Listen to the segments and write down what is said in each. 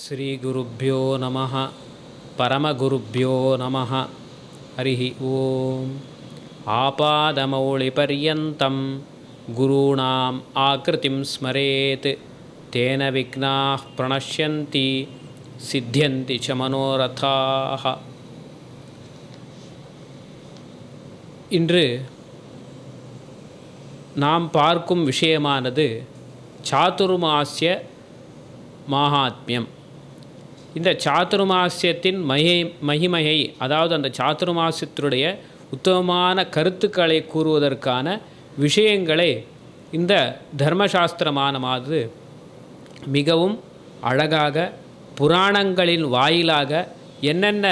ಶ್ರೀಗುರುಭ್ಯೋ ನಮಃ ಪರಮಗುರುಭ್ಯೋ ನಮಃ ಹರಿ ಓಂ ಆಪಾದಮೌಳಿಪರ್ಯಂతం ಗುರುಣಾಂ ಆಕೃತಿಂ ಸ್ಮರೇತ್ ತೇನ ವಿಘ್ನಾಃ ಪ್ರಣಶ್ಯಂತಿ ಸಿದ್ಧ್ಯಂತಿ ಚ ಮನೋರಥಾಃ இன்று நாம் பார்க்கும் விஷயமானது சாதுர்மாசிய மாகாத்மியம் இந்த சாதுர்மாசியத்தின் மகி மகிமையை அதாவது அந்த சாதுர்மாசியத்தினுடைய உத்தமமான கருத்துக்களை கூறுவதற்கான விஷயங்களை இந்த தர்மசாஸ்திரமானமானது மிகவும் அழகாக புராணங்களின் வாயிலாக என்னென்ன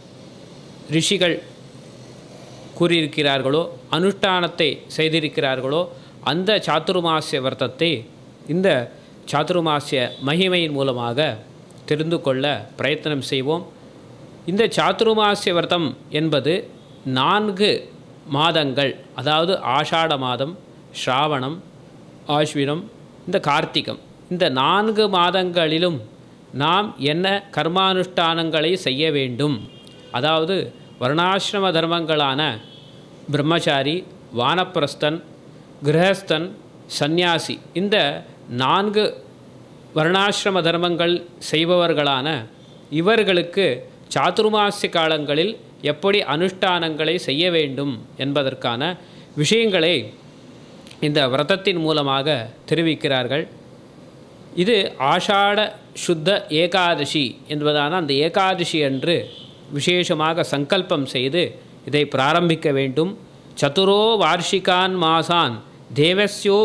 ரிஷிகள் கூறியிருக்கிறார்களோ அனுஷ்டானத்தை செய்திருக்கிறார்களோ அந்த சாத்துர்மாசிய விரதத்தை இந்த சாத்துர்மாசிய மகிமையின் மூலமாக தெரிந்து கொள்ள பிரயத்தனம் செய்வோம் இந்த சாத்துர்மாசிய விரதம் என்பது நான்கு மாதங்கள் அதாவது ஆஷாட மாதம் ஸ்ராவணம் ஆஸ்வினம் இந்த கார்த்திகம் இந்த நான்கு மாதங்களிலும் நாம் என்ன கர்மானுஷ்டானங்களை செய்ய வேண்டும் அதாவது வர்ணாசிரம தர்மங்களான பிரம்மச்சாரி வானப்பிரஸ்தன் கிரகஸ்தன் சந்நியாசி இந்த நான்கு வர்ணாசிரம தர்மங்கள் செய்பவர்களான இவர்களுக்கு சாதுர்மாசிய காலங்களில் எப்படி அனுஷ்டானங்களை செய்ய வேண்டும் என்பதற்கான விஷயங்களை இந்த விரதத்தின் மூலமாக தெரிவிக்கிறார்கள் இது ஆஷாட சுத்த ஏகாதசி என்பதான அந்த ஏகாதசி அன்று விசேஷமாக சங்கல்பம் செய்து இதை பிராரம்பிக்க வேண்டும் சதுரோ வார்ஷிகான் மாசான் தேவஸ்யோ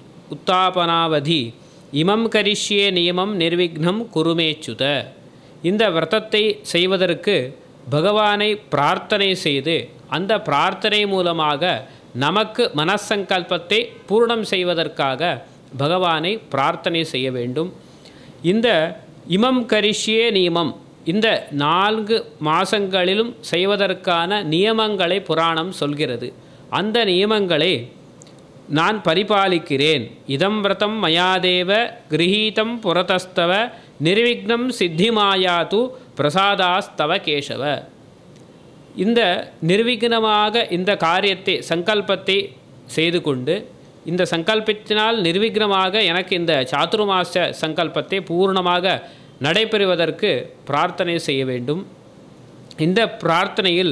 உத்தாபனாவதி இமம் கரிஷ்யே நியமம் நிர்விக்னம் குருமேச்சுத இந்த விரதத்தை செய்வதற்கு பகவானை பிரார்த்தனை செய்து அந்த பிரார்த்தனை மூலமாக நமக்கு மனசங்கல்பத்தை பூர்ணம் செய்வதற்காக பகவானை பிரார்த்தனை செய்ய வேண்டும் இந்த இமம் கரிஷ்யே நியமம் இந்த நான்கு மாதங்களிலும் செய்வதற்கான நியமங்களை புராணம் சொல்கிறது அந்த நியமங்களை நான் பரிபாலிக்கிறேன் இதம் விரதம் மயாதேவ கிரகீதம் புறத்தஸ்தவ நிர்விக்னம் சித்திமாயாது பிரசாதாஸ்தவ கேசவ இந்த நிர்விக்னமாக இந்த காரியத்தை சங்கல்பத்தை செய்து கொண்டு இந்த சங்கல்பத்தினால் நிர்விக்னமாக எனக்கு இந்த சாத்துர்மாச சங்கல்பத்தை பூர்ணமாக நடைபெறுவதற்கு பிரார்த்தனை செய்ய வேண்டும் இந்த பிரார்த்தனையில்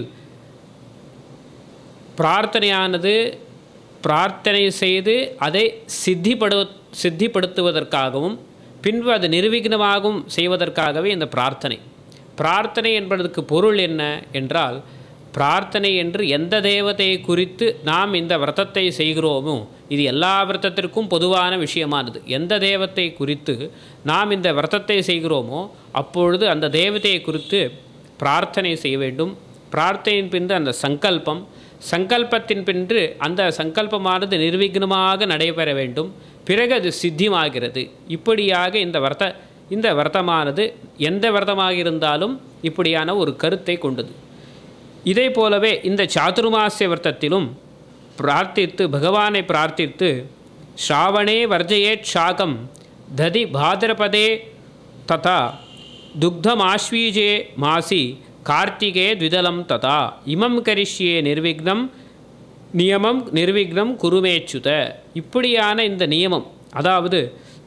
பிரார்த்தனையானது பிரார்த்தனை செய்து அதை சித்திப்படு சித்திப்படுத்துவதற்காகவும் பின்பு அது நிர்விக்னமாகவும் செய்வதற்காகவே இந்த பிரார்த்தனை பிரார்த்தனை என்பதற்கு பொருள் என்ன என்றால் பிரார்த்தனை என்று எந்த தேவதையை குறித்து நாம் இந்த விரதத்தை செய்கிறோமோ இது எல்லா விரதத்திற்கும் பொதுவான விஷயமானது எந்த தேவத்தை குறித்து நாம் இந்த விரதத்தை செய்கிறோமோ அப்பொழுது அந்த தேவதையை குறித்து பிரார்த்தனை செய்ய வேண்டும் பிரார்த்தனையின் பின்பு அந்த சங்கல்பம் சங்கல்பத்தின் பின்று அந்த சங்கல்பமானது நிர்விக்னமாக நடைபெற வேண்டும் பிறகு அது சித்திமாகிறது இப்படியாக இந்த விரத இந்த விரதமானது எந்த விரதமாக இருந்தாலும் இப்படியான ஒரு கருத்தை கொண்டது இதே போலவே இந்த சாதுர்மாசிய விரதத்திலும் பிரார்த்தித்து பகவானை பிரார்த்தித்து ஸ்ராவணே வர்ஜயேட் ஷாகம் ததி பாதிரபதே ததா துக்தமாஸ்வீஜே மாசி கார்த்திகே த்விதலம் ததா இமம் கரிஷ்யே நிர்விக்னம் நியமம் நிர்விக்னம் குருமேச்சுத இப்படியான இந்த நியமம் அதாவது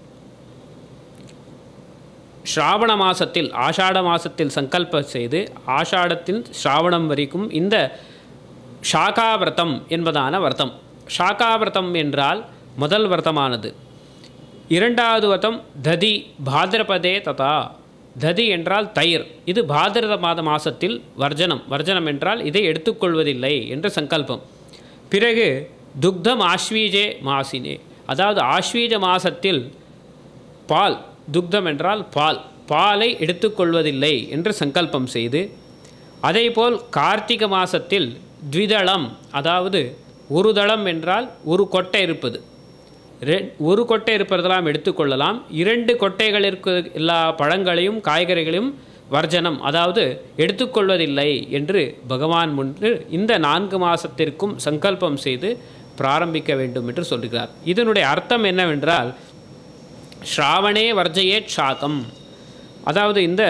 ஸ்ராவண மாதத்தில் ஆஷாட மாதத்தில் சங்கல்பம் செய்து ஆஷாடத்தில் ஸ்ராவணம் வரைக்கும் இந்த ஷாகாவிரதம் என்பதான விரதம் ஷாகாவிரதம் என்றால் முதல் விரதமானது இரண்டாவது விரதம் ததி பாதிரபதே ததா ததி என்றால் தயிர் இது பாதிரத மாத மாதத்தில் வர்ஜனம் வர்ஜனம் என்றால் இதை எடுத்துக்கொள்வதில்லை என்ற சங்கல்பம் பிறகு துக்தம் ஆஸ்வீஜே மாசினே அதாவது ஆஸ்வீஜ மாசத்தில் பால் துக்தம் என்றால் பால் பாலை எடுத்துக்கொள்வதில்லை என்று சங்கல்பம் செய்து அதேபோல் கார்த்திகை மாதத்தில் த்விதளம் அதாவது ஒரு தளம் என்றால் ஒரு கொட்டை இருப்பது ரெ ஒரு கொட்டை இருப்பதெல்லாம் எடுத்துக்கொள்ளலாம் இரண்டு கொட்டைகள் இருக்க எல்லா பழங்களையும் காய்கறிகளையும் வர்ஜனம் அதாவது எடுத்துக்கொள்வதில்லை என்று பகவான் முன்பு இந்த நான்கு மாதத்திற்கும் சங்கல்பம் செய்து பிராரம்பிக்க வேண்டும் என்று சொல்கிறார் இதனுடைய அர்த்தம் என்னவென்றால் ஸ்ராவணே வர்ஜயேட் ஷாகம் அதாவது இந்த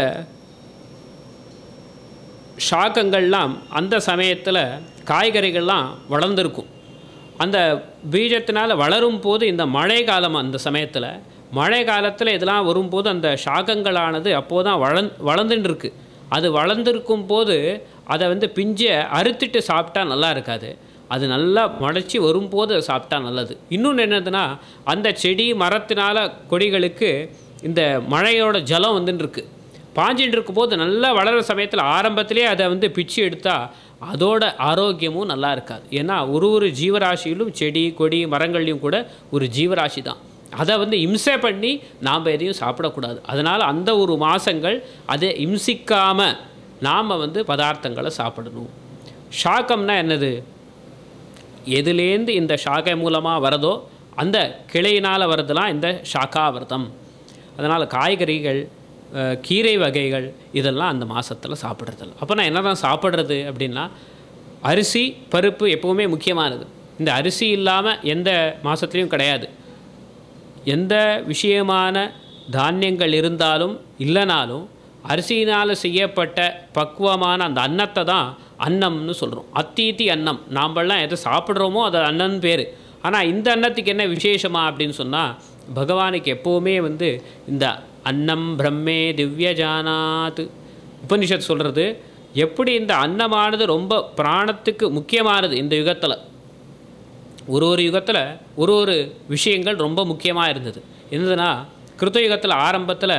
ஷாக்கங்கள்லாம் அந்த சமயத்தில் காய்கறிகள்லாம் வளர்ந்துருக்கும் அந்த பீஜத்தினால் வளரும் போது இந்த மழை காலம் அந்த சமயத்தில் மழை காலத்தில் இதெல்லாம் வரும்போது அந்த ஷாக்கங்களானது அப்போது தான் வளர்ந் வளர்ந்துட்டு இருக்கு அது வளர்ந்துருக்கும் போது அதை வந்து பிஞ்சை அறுத்துட்டு சாப்பிட்டா நல்லா இருக்காது அது நல்லா முளைச்சி வரும்போது அதை சாப்பிட்டா நல்லது இன்னொன்று என்னதுன்னா அந்த செடி மரத்தினால கொடிகளுக்கு இந்த மழையோட ஜலம் வந்துன்னு இருக்கு பாஞ்சின்னு இருக்கும்போது நல்லா வளர்கிற சமயத்தில் ஆரம்பத்திலே அதை வந்து பிச்சு எடுத்தால் அதோட ஆரோக்கியமும் நல்லா இருக்காது ஏன்னா ஒரு ஒரு ஜீவராசியிலும் செடி கொடி மரங்கள்லையும் கூட ஒரு ஜீவராசி தான் அதை வந்து இம்சை பண்ணி நாம் எதையும் சாப்பிடக்கூடாது அதனால் அந்த ஒரு மாதங்கள் அதை இம்சிக்காமல் நாம் வந்து பதார்த்தங்களை சாப்பிடணும் ஷாக்கம்னா என்னது எதுலேருந்து இந்த ஷாக்கை மூலமாக வரதோ அந்த கிளையினால் வரதுலாம் இந்த ஷாக்காவிரதம் அதனால் காய்கறிகள் அஹ், கீரை வகைகள் இதெல்லாம் அந்த மாதத்தில் சாப்பிட்றதில்ல அப்போ நான் என்ன தான் சாப்பிட்றது அப்படின்னா அரிசி பருப்பு எப்போவுமே முக்கியமானது இந்த அரிசி இல்லாமல் எந்த மாதத்துலேயும் கிடையாது எந்த விஷயமான தானியங்கள் இருந்தாலும் இல்லைனாலும் அரிசியினால் செய்யப்பட்ட பக்குவமான அந்த அன்னத்தை தான் அன்னம்னு சொல்கிறோம் அத்தீத்தி அன்னம் நாம்பெல்லாம் எதை சாப்பிட்றோமோ அது அன்னம்னு பேர் ஆனால் இந்த அன்னத்துக்கு என்ன விசேஷமா அப்படின்னு சொன்னால் பகவானுக்கு எப்போவுமே வந்து இந்த அன்னம் பிரம்மே திவ்யஜானாத் உபனிஷத் சொல்கிறது எப்படி இந்த அன்னமானது ரொம்ப பிராணத்துக்கு முக்கியமானது இந்த யுகத்தில் ஒரு ஒரு யுகத்தில் ஒரு ஒரு விஷயங்கள் ரொம்ப முக்கியமாக இருந்தது என்னதுன்னா கிருத்த யுகத்தில் ஆரம்பத்தில்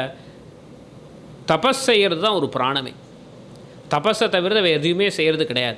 தபஸ் செய்கிறது தான் ஒரு பிராணமே தபஸை தவிர வேறு எதுவுமே செய்கிறது கிடையாது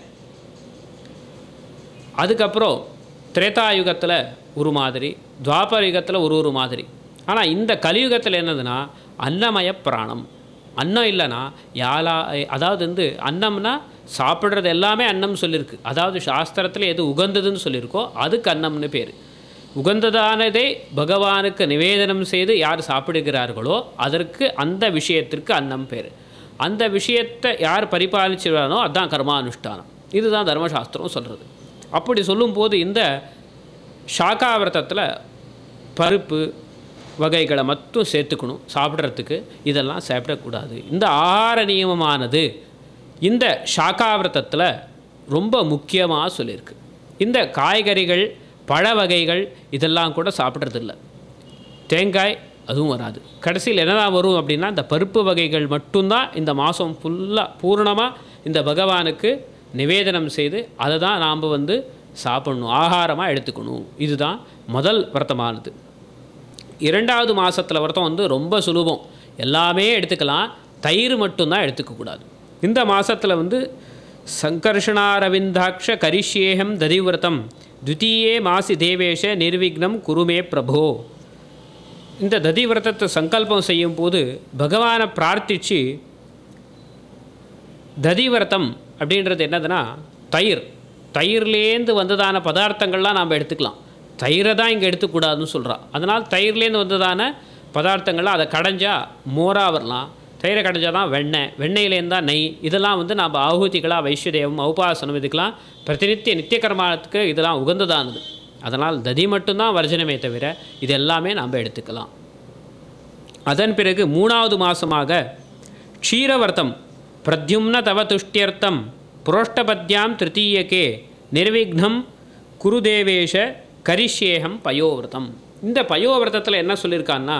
அதுக்கப்புறம் திரேதா யுகத்தில் ஒரு மாதிரி துவாபர யுகத்தில் ஒரு ஒரு மாதிரி ஆனால் இந்த கலியுகத்தில் என்னதுன்னா அன்னமய பிராணம் அன்னம் இல்லைன்னா யாலா அதாவது வந்து அன்னம்னா சாப்பிட்றது எல்லாமே அன்னம் சொல்லியிருக்கு அதாவது சாஸ்திரத்தில் எது உகந்ததுன்னு சொல்லியிருக்கோ அதுக்கு அன்னம்னு பேர் உகந்ததானதை பகவானுக்கு நிவேதனம் செய்து யார் சாப்பிடுகிறார்களோ அதற்கு அந்த விஷயத்திற்கு அன்னம் பேர் அந்த விஷயத்தை யார் பரிபாலிச்சுறானோ அதுதான் கர்மானுஷ்டானம் இதுதான் தர்மசாஸ்திரம் சொல்கிறது அப்படி சொல்லும்போது இந்த சாக்காவிரதத்தில் பருப்பு வகைகளை மட்டும் சேர்த்துக்கணும் சாப்பிட்றதுக்கு இதெல்லாம் சாப்பிடக்கூடாது இந்த ஆகார நியமமானது இந்த சாக்காவிரதத்தில் ரொம்ப முக்கியமாக சொல்லியிருக்கு இந்த காய்கறிகள் பழ வகைகள் இதெல்லாம் கூட சாப்பிட்றதில்ல தேங்காய் அதுவும் வராது கடைசியில் என்னதான் வரும் அப்படின்னா இந்த பருப்பு வகைகள் மட்டும்தான் இந்த மாதம் ஃபுல்லாக பூர்ணமாக இந்த பகவானுக்கு நிவேதனம் செய்து அதை தான் நாம் வந்து சாப்பிடணும் ஆகாரமாக எடுத்துக்கணும் இதுதான் முதல் விரதமானது இரண்டாவது மாதத்தில் விரதம் வந்து ரொம்ப சுலபம் எல்லாமே எடுத்துக்கலாம் தயிர் மட்டும்தான் எடுத்துக்கக்கூடாது இந்த மாதத்தில் வந்து சங்கர்ஷணாரவிந்தாட்ச கரிஷ்யேகம் ததிவிரதம் த்விதீயே மாசி தேவேஷ நிர்விக்னம் குருமே பிரபோ இந்த ததிவிரதத்தை சங்கல்பம் செய்யும் போது பகவானை பிரார்த்திச்சு ததிவிரதம் அப்படின்றது என்னதுன்னா தயிர் தயிர்லேருந்து வந்ததான பதார்த்தங்கள்லாம் நாம் எடுத்துக்கலாம் தயிரை தான் இங்கே எடுத்துக்கூடாதுன்னு சொல்கிறா அதனால் தயிர்லேருந்து வந்ததான பதார்த்தங்கள்லாம் அதை கடைஞ்சா மோராக வரலாம் தயிரை கடைஞ்சால் தான் வெண்ணெய் வெண்ணெயிலேருந்து தான் நெய் இதெல்லாம் வந்து நம்ம ஆகுதிகளாக வைஷ்யதேவம் உபாசனம் இதுக்கெல்லாம் பிரதிநித்திய நித்திய கர்மானத்துக்கு இதெல்லாம் உகந்ததானது அதனால் ததி மட்டும்தான் வர்ஜனமே தவிர இது எல்லாமே நாம் எடுத்துக்கலாம் அதன் பிறகு மூணாவது மாதமாக க்ஷீரவர்த்தம் பிரத்யும்ன தவ துஷ்டியர்த்தம் புரோஷ்டபத்யாம் திருத்தீயக்கே நிர்விக்னம் குருதேவேஷ கரிஷ்யேகம் பயோவிரதம் இந்த பயோவிரதத்தில் என்ன சொல்லியிருக்கான்னா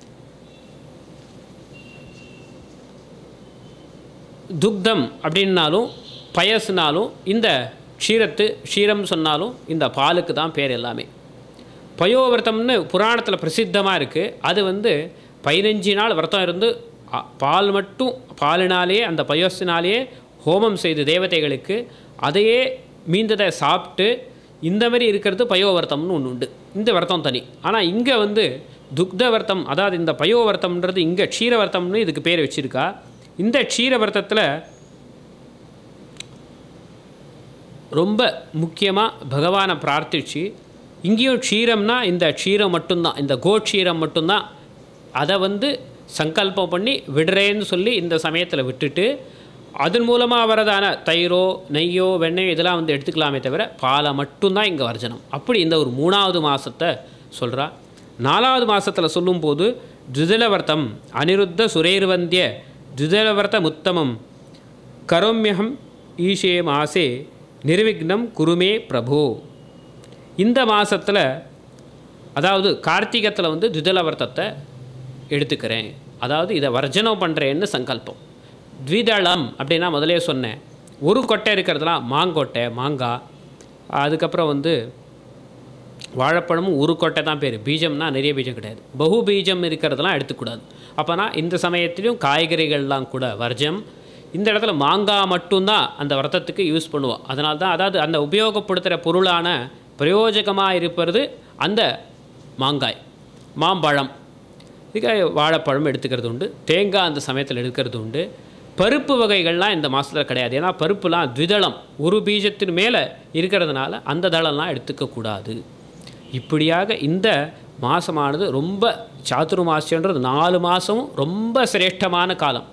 துக்தம் அப்படின்னாலும் பயசுனாலும் இந்த க்ஷீரத்து க்ஷீரம் சொன்னாலும் இந்த பாலுக்கு தான் பேர் எல்லாமே பயோவிரதம்னு புராணத்தில் பிரசித்தமாக இருக்குது அது வந்து பதினஞ்சு நாள் விரதம் இருந்து அ- பால் மட்டும் பாலினாலேயே அந்த பயோசினாலேயே ஹோமம் செய்து தேவதைகளுக்கு அதையே மீந்ததை சாப்பிட்டு இந்த மாதிரி இருக்கிறது பயோவர்த்தம்னு ஒன்று உண்டு இந்த விரதம் தனி ஆனால் இங்கே வந்து துக்த வர்த்தம் அதாவது இந்த பயோவர்த்தம்ன்றது இங்கே க்ஷீரவர்த்தம்னு இதுக்கு பேர் வச்சுருக்கா இந்த க்ஷீரவர்த்தத்தில் ரொம்ப முக்கியமாக பகவானை பிரார்த்திச்சு இங்கேயும் க்ஷீரம்னா இந்த க்ஷீரம் மட்டும்தான் இந்த கோட்சீரம் மட்டும்தான் அதை வந்து சங்கல்பம் பண்ணி விடுறேன்னு சொல்லி இந்த சமயத்தில் விட்டுட்டு அதன் மூலமாக வரதான தயிரோ நெய்யோ வெண்ணெயோ இதெல்லாம் வந்து எடுத்துக்கலாமே தவிர பாலை மட்டும்தான் இங்கே வர்ஜனம் அப்படி இந்த ஒரு மூணாவது மாதத்தை சொல்கிறா நாலாவது மாதத்தில் சொல்லும்போது ஜுதலவர்த்தம் அனிருத்த சுரேர்வந்திய ஜுதலவர்த்தமுத்தமம் கரோமியகம் ஈஷே மாசே நிர்விக்னம் குருமே பிரபு இந்த மாதத்தில் அதாவது கார்த்திகத்தில் வந்து துதலவர்த்தத்தை எடுத்துக்கிறேன் அதாவது இதை வர்ஜனம் பண்ணுறேன்னு சங்கல்பம் த்விதளம் அப்படின்னா முதலே சொன்னேன் ஒரு கொட்டை இருக்கிறதுலாம் மாங்கொட்டை மாங்காய் அதுக்கப்புறம் வந்து வாழைப்பழமும் ஒரு கொட்டை தான் பேர் பீஜம்னா நிறைய பீஜம் கிடையாது பகு பீஜம் இருக்கிறதெல்லாம் எடுத்துக்கூடாது அப்போனா இந்த சமயத்திலையும் காய்கறிகள்லாம் கூட வர்ஜம் இந்த இடத்துல மாங்காய் மட்டும்தான் அந்த விரதத்துக்கு யூஸ் பண்ணுவோம் அதனால தான் அதாவது அந்த உபயோகப்படுத்துகிற பொருளான பிரயோஜகமாக இருப்பது அந்த மாங்காய் மாம்பழம் இதுக்கு வாழைப்பழம் எடுத்துக்கிறது உண்டு தேங்காய் அந்த சமயத்தில் எடுக்கிறது உண்டு பருப்பு வகைகள்லாம் இந்த மாதத்தில் கிடையாது ஏன்னா பருப்புலாம் த்விதளம் ஒரு பீஜத்தின் மேலே இருக்கிறதுனால அந்த தளம்லாம் எடுத்துக்கக்கூடாது இப்படியாக இந்த மாதமானது ரொம்ப சாத்துர்மாசியன்றது நாலு மாதமும் ரொம்ப சிரேஷ்டமான காலம்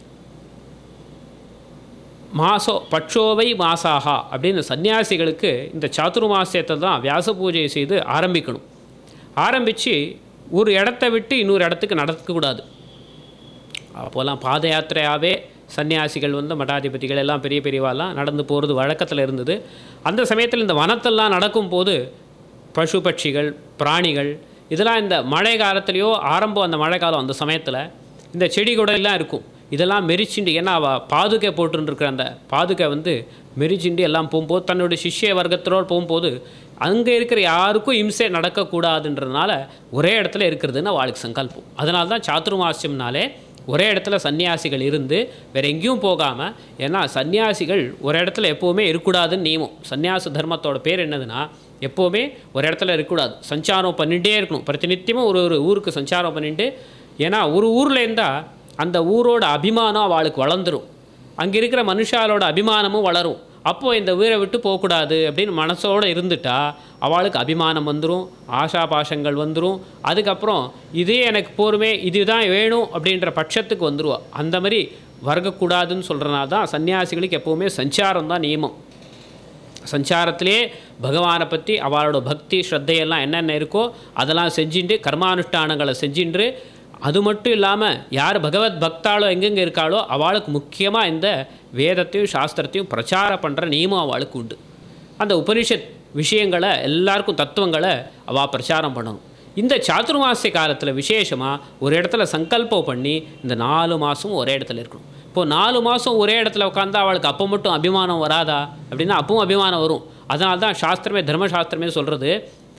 மாசோ பட்சோவை மாசாகா அப்படின்னு சன்னியாசிகளுக்கு இந்த சாத்துர்மாசியத்தை தான் வியாச பூஜை செய்து ஆரம்பிக்கணும் ஆரம்பித்து ஒரு இடத்த விட்டு இன்னொரு இடத்துக்கு நடக்கக்கூடாது அப்போல்லாம் பாத யாத்திரையாகவே சன்னியாசிகள் வந்து மடாதிபதிகள் எல்லாம் பெரிய பெரியவாலாம் நடந்து போகிறது வழக்கத்தில் இருந்தது அந்த சமயத்தில் இந்த வனத்தெல்லாம் நடக்கும்போது பசு பட்சிகள் பிராணிகள் இதெல்லாம் இந்த மழை காலத்துலேயோ ஆரம்பம் அந்த மழை காலம் அந்த சமயத்தில் இந்த செடி கொடையெல்லாம் இருக்கும் இதெல்லாம் மெரிச்சுண்டு ஏன்னா அவள் பாதுகை போட்டுருக்கிற அந்த பாதுகை வந்து மெரிச்சுண்டு எல்லாம் போகும்போது தன்னுடைய சிஷ்ய வர்க்கத்தோடு போகும்போது அங்கே இருக்கிற யாருக்கும் இம்சை நடக்கக்கூடாதுன்றதுனால ஒரே இடத்துல இருக்கிறதுன்னு அவளுக்கு சங்கல்பம் அதனால தான் சாத்துர்மாசியம்னாலே ஒரே இடத்துல சன்னியாசிகள் இருந்து வேறு எங்கேயும் போகாமல் ஏன்னா சன்னியாசிகள் ஒரு இடத்துல எப்போவுமே இருக்கக்கூடாதுன்னு நியமம் சன்னியாச தர்மத்தோட பேர் என்னதுன்னா எப்போவுமே ஒரு இடத்துல இருக்கக்கூடாது சஞ்சாரம் பண்ணிகிட்டே இருக்கணும் பிரதிநித்தியமும் ஒரு ஒரு ஊருக்கு சஞ்சாரம் பண்ணிட்டு ஏன்னா ஒரு ஊரில் இருந்தால் அந்த ஊரோட அபிமானம் அவளுக்கு வளர்ந்துரும் அங்கே இருக்கிற மனுஷாலோட அபிமானமும் வளரும் அப்போது இந்த ஊரை விட்டு போகக்கூடாது அப்படின்னு மனசோடு இருந்துட்டா அவளுக்கு அபிமானம் வந்துடும் ஆஷா பாஷங்கள் வந்துடும் அதுக்கப்புறம் இதே எனக்கு போருமே இதுதான் வேணும் அப்படின்ற பட்சத்துக்கு வந்துடுவா அந்த மாதிரி வர்க்கக்கூடாதுன்னு சொல்கிறனால தான் சன்னியாசிகளுக்கு எப்போவுமே சஞ்சாரம் தான் நியமம் சஞ்சாரத்திலே பகவானை பற்றி அவளோட பக்தி ஸ்ரத்தையெல்லாம் என்னென்ன இருக்கோ அதெல்லாம் செஞ்சுட்டு கர்மானுஷ்டானங்களை செஞ்சுட்டு அது மட்டும் இல்லாமல் யார் பகவத் பக்தாளோ எங்கெங்கே இருக்காளோ அவளுக்கு முக்கியமாக இந்த வேதத்தையும் சாஸ்திரத்தையும் பிரச்சாரம் பண்ணுற நியமம் அவளுக்கு உண்டு அந்த உபனிஷத் விஷயங்களை எல்லாருக்கும் தத்துவங்களை அவள் பிரச்சாரம் பண்ணணும் இந்த சாத்துர்மாசிய காலத்தில் விசேஷமாக ஒரு இடத்துல சங்கல்பம் பண்ணி இந்த நாலு மாதமும் ஒரே இடத்துல இருக்கணும் இப்போது நாலு மாதம் ஒரே இடத்துல உட்காந்தா அவளுக்கு அப்போ மட்டும் அபிமானம் வராதா அப்படின்னா அப்பவும் அபிமானம் வரும் அதனால தான் சாஸ்திரமே தர்மசாஸ்திரமே சொல்கிறது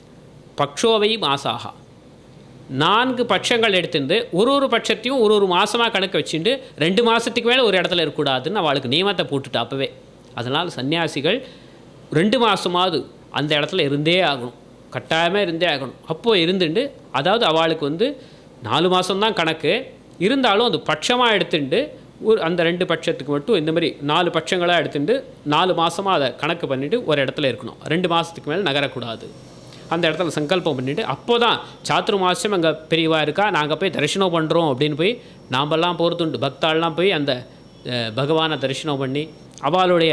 பக்ஷோவை மாசாகா நான்கு பட்சங்கள் எடுத்துருந்து ஒரு ஒரு பட்சத்தையும் ஒரு ஒரு மாதமாக கணக்கு வச்சுட்டு ரெண்டு மாதத்துக்கு மேலே ஒரு இடத்துல இருக்கக்கூடாதுன்னு அவளுக்கு நியமத்தை போட்டுட்டா அப்போவே அதனால் சன்னியாசிகள் ரெண்டு மாதமாவது அந்த இடத்துல இருந்தே ஆகணும் கட்டாயமாக இருந்தே ஆகணும் அப்போது இருந்துட்டு அதாவது அவளுக்கு வந்து நாலு மாதம்தான் கணக்கு இருந்தாலும் அது பட்சமாக எடுத்துட்டு ஒரு அந்த ரெண்டு பட்சத்துக்கு மட்டும் இந்த மாதிரி நாலு பட்சங்களாக எடுத்துட்டு நாலு மாதமாக அதை கணக்கு பண்ணிவிட்டு ஒரு இடத்துல இருக்கணும் ரெண்டு மாதத்துக்கு மேலே நகரக்கூடாது அந்த இடத்துல சங்கல்பம் பண்ணிவிட்டு அப்போ தான் சாத்துரு மாதம் அங்கே பெரியவா இருக்கா நாங்கள் போய் தரிசனம் பண்ணுறோம் அப்படின்னு போய் நாமெல்லாம் போகிறதுண்டு பக்தாள்லாம் போய் அந்த அஹ், பகவானை தரிசனம் பண்ணி அவளுடைய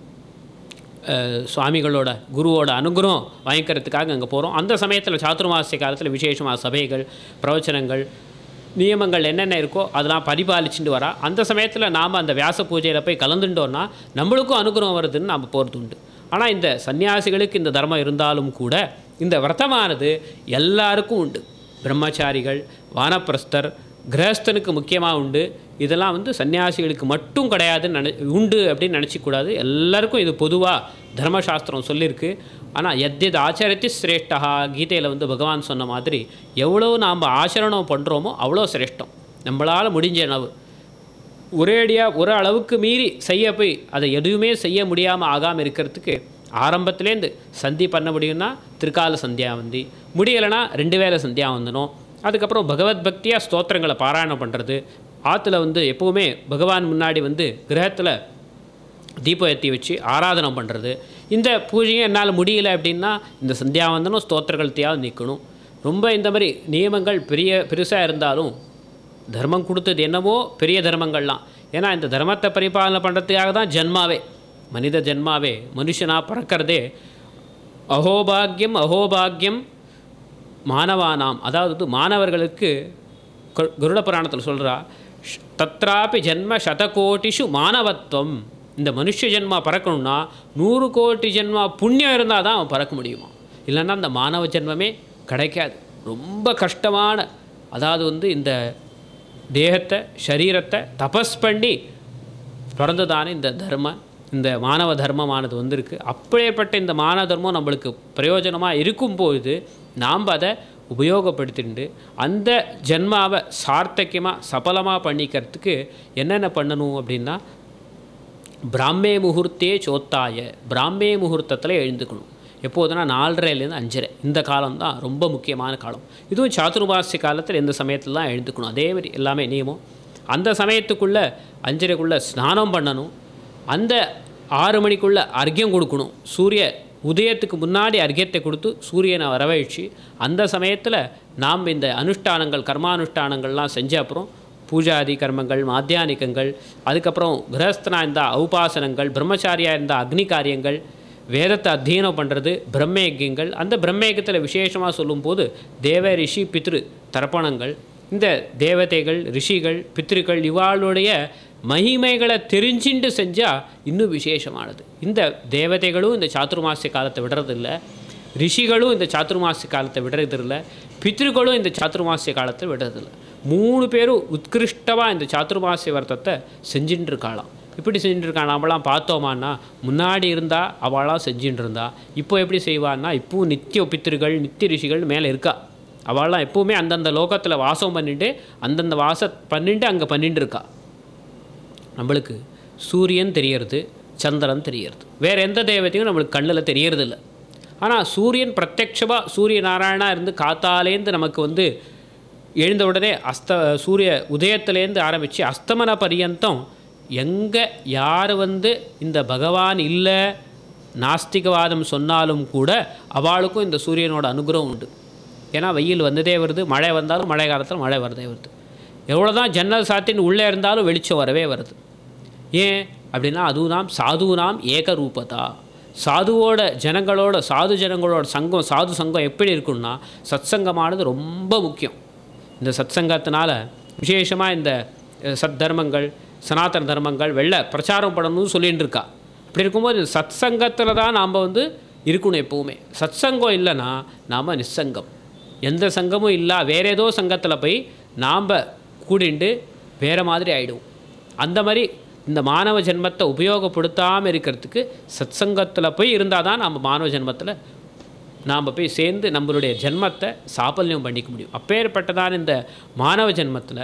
அஹ், சுவாமிகளோட குருவோட அனுகிரகம் வாங்கிக்கிறதுக்காக அங்கே போகிறோம் அந்த சமயத்தில் சாத்துர்மாசிய காலத்தில் விசேஷமாக சபைகள் பிரவச்சனங்கள் நியமங்கள் என்னென்ன இருக்கோ அதெல்லாம் பரிபாலிச்சுட்டு வரா அந்த சமயத்தில் நாம் அந்த வியாச பூஜையில் போய் கலந்துட்டோன்னா நம்மளுக்கும் அனுகிரகம் வருதுன்னு நாம் போகிறது உண்டு ஆனால் இந்த சன்னியாசிகளுக்கு இந்த தர்மம் இருந்தாலும் கூட இந்த விரதமானது எல்லாருக்கும் உண்டு பிரம்மச்சாரிகள் வானப்பிரஸ்தர் கிரகஸ்தனுக்கு முக்கியமாக உண்டு இதெல்லாம் வந்து சன்னியாசிகளுக்கு மட்டும் கிடையாதுன்னு நினை உண்டு அப்படின்னு நினச்சிக்கூடாது எல்லாருக்கும் இது பொதுவாக தர்மசாஸ்திரம் சொல்லியிருக்கு ஆனால் எத்யத் ஆச்சரித்து சிரேஷ்டா கீதையில் வந்து பகவான் சொன்ன மாதிரி எவ்வளோ நாம் ஆச்சரணம் பண்ணுறோமோ அவ்வளோ சிரேஷ்டம் நம்மளால் முடிஞ்ச அளவு ஒரேடியாக ஒரு அளவுக்கு மீறி செய்ய போய் அதை எதுவுமே செய்ய முடியாமல் ஆகாமல் இருக்கிறதுக்கு ஆரம்பத்துலேருந்து சந்தி பண்ண முடியும்னா திருக்கால சந்தியாவந்தி முடியலைன்னா ரெண்டு வேளை சந்தியாவந்தனம் அதுக்கப்புறம் பகவத் பக்தியாக ஸ்தோத்திரங்களை பாராயணம் பண்ணுறது ஆற்றுல வந்து எப்போவுமே பகவான் முன்னாடி வந்து கிரகத்தில் தீபம் ஏற்றி வச்சு ஆராதனை பண்ணுறது இந்த பூஜையும் என்னால் முடியல அப்படின்னா இந்த சந்தியாவந்தனம் ஸ்தோத்திரங்கள்த்தையாவது நிற்கணும் ரொம்ப இந்த மாதிரி நியமங்கள் பெரிய பெருசாக இருந்தாலும் தர்மம் கொடுத்தது என்னவோ பெரிய தர்மங்கள்லாம் ஏன்னா இந்த தர்மத்தை பரிபாலனை பண்ணுறதுக்காக தான் ஜென்மாவே மனித ஜென்மாவே மனுஷனாக பிறக்கிறதே அஹோபாகியம் அஹோபாகியம் மாணவானாம் அதாவது மாணவர்களுக்கு கு- கருட புராணத்தில் சொல்கிறா தத்ராபி ஜென்ம சதகோட்டிஷு மானவத்துவம் இந்த மனுஷ ஜென்மா பறக்கணும்னா நூறு கோடி ஜென்மா புண்ணியம் இருந்தால் தான் அவன் பறக்க முடியுமா இல்லைன்னா அந்த மானவ ஜென்மமே கிடைக்காது ரொம்ப கஷ்டமான அதாவது வந்து இந்த தேகத்தை சரீரத்தை தபஸ் பண்ணி பிறந்ததானே இந்த தர்மம் இந்த மானவ தர்மமானது வந்திருக்கு அப்படியேப்பட்ட இந்த மானவ தர்மம் நம்மளுக்கு பிரயோஜனமாக இருக்கும்போது நாம் அதை உபயோகப்படுத்திட்டு அந்த ஜென்மாவை சார்த்தக்கியமாக சபலமாக பண்ணிக்கிறதுக்கு என்னென்ன பண்ணணும் அப்படின்னா பிராமே முகூர்த்தே சோத்தாய பிராமே முகூர்த்தத்தில் எழுந்துக்கணும் எப்போதுனா நாலரைலேருந்து அஞ்சரை இந்த காலம் தான் ரொம்ப முக்கியமான காலம் இதுவும் சாதுர்மாசிய காலத்தில் இந்த சமயத்தில் தான் எழுந்துக்கணும் அதே மாதிரி எல்லாமே நியமம் அந்த சமயத்துக்குள்ளே அஞ்சரைக்குள்ளே ஸ்நானம் பண்ணணும் அந்த ஆறு மணிக்குள்ளே அர்க்கியம் கொடுக்கணும் சூரிய உதயத்துக்கு முன்னாடி அர்க்கியத்தை கொடுத்து சூரியனை வரவழைச்சு அந்த சமயத்தில் நாம் இந்த அனுஷ்டானங்கள் கர்மானுஷ்டானங்கள்லாம் செஞ்ச அப்புறம் பூஜாதி கர்மங்கள் மாத்தியானிக்கங்கள் அதுக்கப்புறம் கிரகஸ்தனா இருந்தால் ஔபாசனங்கள் பிரம்மச்சாரியா இருந்தால் அக்னி காரியங்கள் வேதத்தை அத்தியனம் பண்ணுறது பிரம்மயஜ்யங்கள் அந்த பிரம்மயஜத்தில் விசேஷமாக சொல்லும்போது தேவ ரிஷி பித்ரு தர்ப்பணங்கள் இந்த தேவதைகள் ரிஷிகள் பித்ருக்கள் இவாளுடைய மகிமைகளை தெரிஞ்சுட்டு செஞ்சால் இன்னும் விசேஷமானது இந்த தேவதைகளும் இந்த சாத்துர்மாசிய காலத்தை விடுறதில்ல ரிஷிகளும் இந்த சாத்துர்மாசிய காலத்தை விடுறதில்ல பித்ருக்களும் இந்த சாத்துர்மாசிய காலத்தை விடுறதில்ல மூணு பேரும் உத்கிருஷ்டமாக இந்த சாத்துர்மாசிய விரதத்தை செஞ்சுட்டு இருக்காளாம் இப்படி செஞ்சுட்டு இருக்கா நாமெல்லாம் பார்த்தோமான்னா முன்னாடி இருந்தால் அவளாம் செஞ்சுட்டு இருந்தா இப்போ எப்படி செய்வான்னா இப்போவும் நித்திய பித்திருகள் நித்திய ரிஷிகள் மேலே இருக்கா அவள்லாம் எப்போவுமே அந்தந்த லோகத்தில் வாசம் பண்ணிட்டு அந்தந்த வாச பண்ணிட்டு அங்கே பண்ணிட்டு இருக்கா நம்மளுக்கு சூரியன் தெரியறது சந்திரன் தெரியறது வேறு எந்த தேவதையும் நம்மளுக்கு கண்ணில் தெரியறதில்ல ஆனால் சூரியன் பிரத்யக்ஷமாக சூரிய நாராயணா இருந்து காத்தாலேருந்து நமக்கு வந்து எழுந்த உடனே அஸ்த சூரிய உதயத்திலேருந்து ஆரம்பித்து அஸ்தமன பரியந்தம் எங்கே யார் வந்து இந்த பகவான் இல்லை நாஸ்திகவாதம் சொன்னாலும் கூட அவளுக்கும் இந்த சூரியனோட அனுகிரகம் உண்டு ஏன்னா வெயில் வந்ததே வருது மழை வந்தாலும் மழை காலத்தில் மழை வரதே வருது எவ்வளோ தான் ஜன்னல் சாத்தின்னு உள்ளே இருந்தாலும் வெளிச்சம் வரவே வருது ஏன் அப்படின்னா அதுவும் சாதுனாம் ஏகரூபதா சாதுவோட ஜனங்களோட சாது ஜனங்களோட சங்கம் சாது சங்கம் எப்படி இருக்குன்னா சத்சங்கமானது ரொம்ப முக்கியம் இந்த சத்சங்கத்தினால விசேஷமாக இந்த அஹ், சத் தர்மங்கள் சனாதன தர்மங்கள் வெளில பிரச்சாரம் பண்ணணும்னு சொல்லிட்டு இருக்கா அப்படி இருக்கும்போது இந்த சத்சங்கத்தில் தான் நாம் வந்து இருக்கணும் எப்போவுமே சத்சங்கம் இல்லைன்னா நாம் நிஸ்ஸங்கம் எந்த சங்கமும் இல்லை வேற ஏதோ சங்கத்தில் போய் நாம் கூடிண்டு வேறு மாதிரி ஆகிடுவோம் அந்த மாதிரி இந்த மானவ ஜென்மத்தை உபயோகப்படுத்தாமல் இருக்கிறதுக்கு சத்சங்கத்தில் போய் இருந்தால் தான் நம்ம மானவ ஜென்மத்தில் நாம் போய் சேர்ந்து நம்மளுடைய ஜென்மத்தை சாபல்யம் பண்ணிக்க முடியும் அப்பேற்பட்டதான இந்த மானவ ஜென்மத்தில்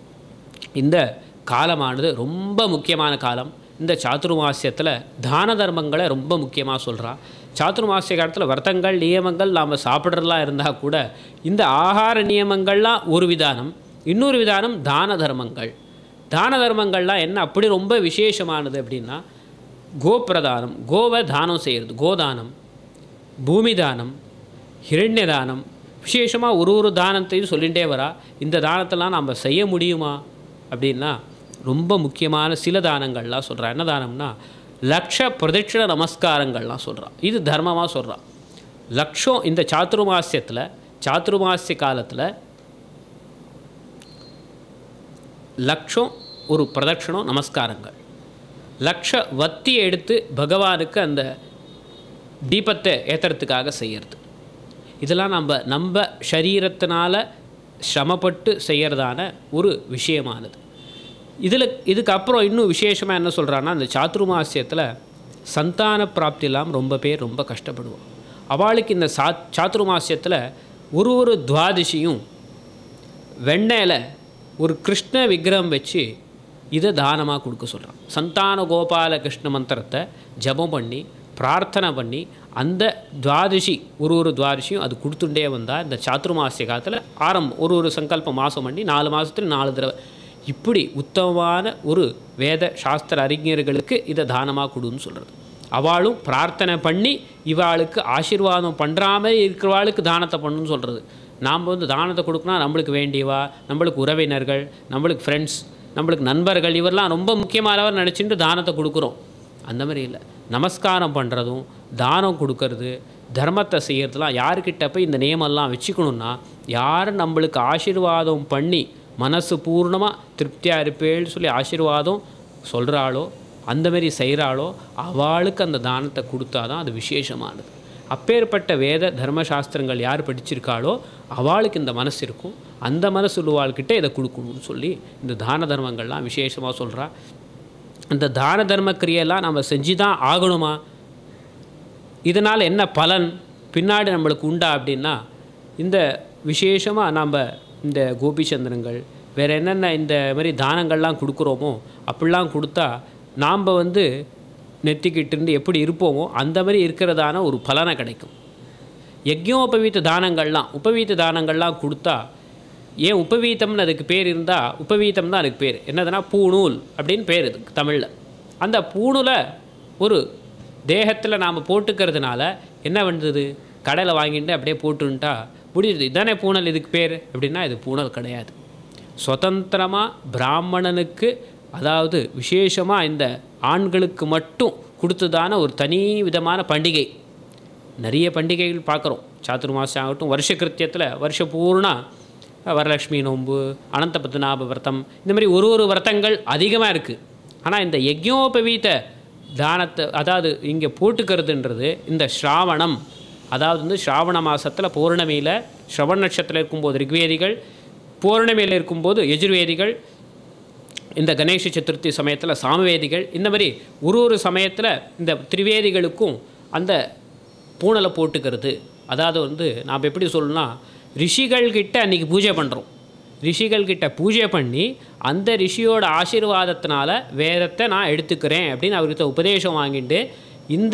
இந்த காலமானது ரொம்ப முக்கியமான காலம் இந்த சாத்துர்மாசியத்தில் தான தர்மங்களை ரொம்ப முக்கியமாக சொல்கிறா சாத்துர்மாசிய காலத்தில் வர்த்தங்கள் நியமங்கள் நாம் சாப்பிட்றதெல்லாம் இருந்தால் கூட இந்த ஆகார நியமங்கள்லாம் ஒரு விதானம் இன்னொரு விதானம் தான தர்மங்கள் தான தர்மங்கள்லாம் என்ன அப்படி ரொம்ப விசேஷமானது அப்படின்னா கோப்பிரதானம் கோவை தானம் செய்கிறது கோதானம் பூமி தானம் ஹிரண்ய தானம் விசேஷமாக ஒரு ஒரு தானத்தையும் சொல்லிகிட்டே வரா இந்த தானத்தெல்லாம் நம்ம செய்ய முடியுமா அப்படின்னா ரொம்ப முக்கியமான சில தானங்கள்லாம் சொல்கிறா என்ன தானம்னா லக்ஷ பிரதட்சிண நமஸ்காரங்கள்லாம் சொல்கிறா இது தர்மமாக சொல்கிறா லக்ஷம் இந்த சாத்துர்மாசியத்தில் சாத்துர்மாசிய காலத்தில் லக்ஷம் ஒரு பிரதட்சணம் நமஸ்காரங்கள் லக்ஷ வத்தியை எடுத்து பகவானுக்கு அந்த தீபத்தை ஏற்றுறதுக்காக செய்கிறது இதெல்லாம் நம்ம நம்ம சரீரத்தினால சிரமப்பட்டு செய்கிறதான ஒரு விஷயமானது இதில் இதுக்கப்புறம் இன்னும் விசேஷமாக என்ன சொல்கிறான்னா அந்த சாத்துர்மாசியத்தில் சந்தான பிராப்தியெல்லாம் ரொம்ப பேர் ரொம்ப கஷ்டப்படுவோம் அவளுக்கு இந்த சா சாத்துர்மாசியத்தில் ஒரு ஒரு துவாதிசியும் வெண்ணெயில் ஒரு கிருஷ்ண விக்கிரகம் வச்சு இதை தானமாக கொடுக்க சொல்கிறான் சந்தான கோபால கிருஷ்ண மந்திரத்தை ஜபம் பண்ணி பிரார்த்தனை பண்ணி அந்த துவாதசி ஒரு ஒரு துவாதசியும் அது கொடுத்துட்டே வந்தால் இந்த சாத்துர்மாசிய காலத்தில் ஆரம்பம் ஒரு ஒரு சங்கல்பம் மாதம் பண்ணி நாலு மாதத்துல நாலு தடவை இப்படி உத்தமமான ஒரு வேத சாஸ்திர அறிஞர்களுக்கு இதை தானமாக கொடுன்னு சொல்கிறது அவளும் பிரார்த்தனை பண்ணி இவாளுக்கு ஆசீர்வாதம் பண்ணுறாம இருக்கிறவாளுக்கு தானத்தை பண்ணுன்னு சொல்கிறது நாம் வந்து தானத்தை கொடுக்கணும் நம்மளுக்கு வேண்டியவா நம்மளுக்கு உறவினர்கள் நம்மளுக்கு ஃப்ரெண்ட்ஸ் நம்மளுக்கு நண்பர்கள் இவரெல்லாம் ரொம்ப முக்கியமானவர் நினச்சிட்டு தானத்தை கொடுக்குறோம் அந்த மாதிரி இல்லை நமஸ்காரம் பண்ணுறதும் தானம் கொடுக்கறது தர்மத்தை செய்கிறதுலாம் யாருக்கிட்ட போய் இந்த நியமெல்லாம் வச்சுக்கணுன்னா யார் நம்மளுக்கு ஆசீர்வாதம் பண்ணி மனசு பூர்ணமாக திருப்தியாக இருப்பேன்னு சொல்லி ஆசீர்வாதம் சொல்கிறாளோ அந்த மாதிரி செய்கிறாளோ அவளுக்கு அந்த தானத்தை கொடுத்தா தான் அது விசேஷமானது அப்பேற்பட்ட வேத தர்மசாஸ்திரங்கள் யார் படிச்சிருக்காளோ அவளுக்கு இந்த மனசு இருக்கும் அந்த மனசு உள்ளவாள்கிட்ட இதை கொடுக்கணும்னு சொல்லி இந்த தான தர்மங்கள்லாம் விசேஷமாக சொல்கிறா இந்த தான தர்ம கிரியெல்லாம் நம்ம செஞ்சு தான் ஆகணுமா இதனால் என்ன பலன் பின்னாடி நம்மளுக்கு உண்டா அப்படின்னா இந்த விசேஷமாக நாம் இந்த கோபிச்சந்திரங்கள் வேறு என்னென்ன இந்த மாதிரி தானங்கள்லாம் கொடுக்குறோமோ அப்படிலாம் கொடுத்தா நாம் வந்து நெத்திக்கிட்டு இருந்து எப்படி இருப்போமோ அந்த மாதிரி இருக்கிறதான ஒரு பலனை கிடைக்கும் யஜ்யோபவீத தானங்கள்லாம் உபவீத தானங்கள்லாம் கொடுத்தா ஏன் உபவீதம்னு அதுக்கு பேர் இருந்தால் உபவீதம் தான் அதுக்கு பேர் என்னதுன்னா பூணூல் அப்படின்னு பேர் இதுக்கு தமிழில் அந்த பூணூலை ஒரு தேகத்தில் நாம் போட்டுக்கிறதுனால என்ன வந்தது கடையில் வாங்கிட்டு அப்படியே போட்டுன்ட்டா முடியுது இதானே பூணல் இதுக்கு பேர் அப்படின்னா இது பூணல் கிடையாது சுதந்திரமாக பிராமணனுக்கு அதாவது விசேஷமாக இந்த ஆண்களுக்கு மட்டும் கொடுத்ததான ஒரு தனி விதமான பண்டிகை நிறைய பண்டிகைகள் பார்க்குறோம் சாத்துர்மாசம் ஆகட்டும் வருஷ கிருத்தியத்தில் வருஷ பூர்ணா வரலட்சுமி நோன்பு அனந்த பத்மநாப விரதம் இந்த மாதிரி ஒரு ஒரு விரதங்கள் அதிகமாக இருக்குது ஆனால் இந்த யஜ்யோபவீத தானத்தை அதாவது இங்கே போட்டுக்கிறதுன்றது இந்த ஸ்ராவணம் அதாவது வந்து ஸ்ராவண மாதத்தில் பௌர்ணமியில் ஸ்ரவண நட்சத்திரம் இருக்கும்போது ரிக்வேதிகள் பௌர்ணமியில் இருக்கும்போது எஜுர்வேதிகள் இந்த கணேச சதுர்த்தி சமயத்தில் சாமவேதிகள் இந்த மாதிரி ஒரு ஒரு சமயத்தில் இந்த திரிவேதிகளுக்கும் அந்த பூணலை போட்டுக்கிறது அதாவது வந்து நாம் எப்படி சொல்லணும்னா ரிஷிகள்கிட்ட அன்றைக்கி பூஜை பண்ணுறோம் ரிஷிகள்கிட்ட பூஜை பண்ணி அந்த ரிஷியோட ஆசீர்வாதத்தினால வேதத்தை நான் எடுத்துக்கிறேன் அப்படின்னு அவர்கிட்ட உபதேசம் வாங்கிட்டு இந்த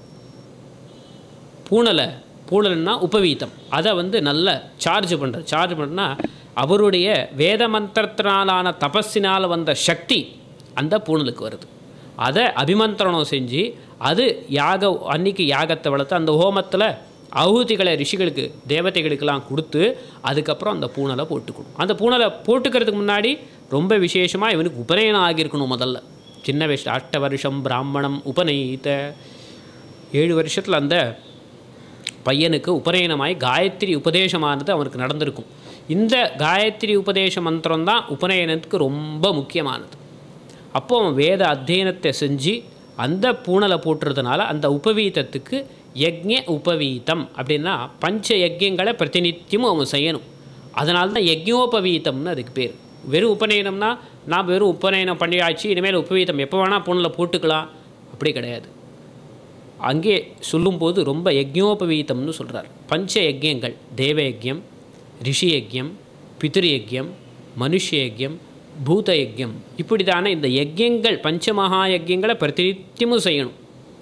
பூணலை பூணல்னா உபவீதம் அதை வந்து நல்ல சார்ஜ் பண்ணுறது சார்ஜ் பண்ணா அவருடைய வேத மந்திரத்தினாலான தபஸினால் வந்த சக்தி அந்த பூணலுக்கு வருது அதை அபிமந்திரணம் செஞ்சு அது யாக அன்னைக்கு யாகத்தை வளர்த்து அந்த ஹோமத்தில் ஆகுதிகளை ரிஷிகளுக்கு தேவதைகளுக்கெல்லாம் கொடுத்து அதுக்கப்புறம் அந்த பூணலை போட்டுக்கணும் அந்த பூணலை போட்டுக்கிறதுக்கு முன்னாடி ரொம்ப விசேஷமாக இவனுக்கு உபநயனம் ஆகியிருக்கணும் முதல்ல சின்ன வயசு அஷ்ட வருஷம் பிராமணம் உபநயித்த ஏழு வருஷத்தில் அந்த பையனுக்கு உபநயனமாய் காயத்ரி உபதேசமானது அவனுக்கு நடந்திருக்கும் இந்த காயத்ரி உபதேச மந்திரம் தான் உபநயனத்துக்கு ரொம்ப முக்கியமானது அப்போ அவன் வேத அத்தியனத்தை செஞ்சு அந்த பூணலை போட்டுறதுனால அந்த உபவீதத்துக்கு யக்ஞ உபவீதம் அப்படின்னா பஞ்ச யஜ்யங்களை பிரதிநித்தியமும் அவன் செய்யணும் அதனால தான் யஜ்ஞோபவீதம்னு அதுக்கு பேர் வெறும் உபநயனம்னா நான் வெறும் உபநயனம் பண்ணியாச்சு இனிமேல் உபவீதம் எப்போ வேணால் பூணில் போட்டுக்கலாம் அப்படி கிடையாது அங்கே சொல்லும்போது ரொம்ப யஜ்ஞோபவீதம்னு சொல்கிறார் பஞ்ச யஜ்யங்கள் தேவ யஜ்யம் ரிஷி யஜ்யம் பிதிரு யஜ்யம் மனுஷ யஜ்யம் பூத யஜ்யம் இப்படி தானே இந்த யஜ்யங்கள் பஞ்சமகா யஜ்யங்களை பிரதிநித்தியமும் செய்யணும்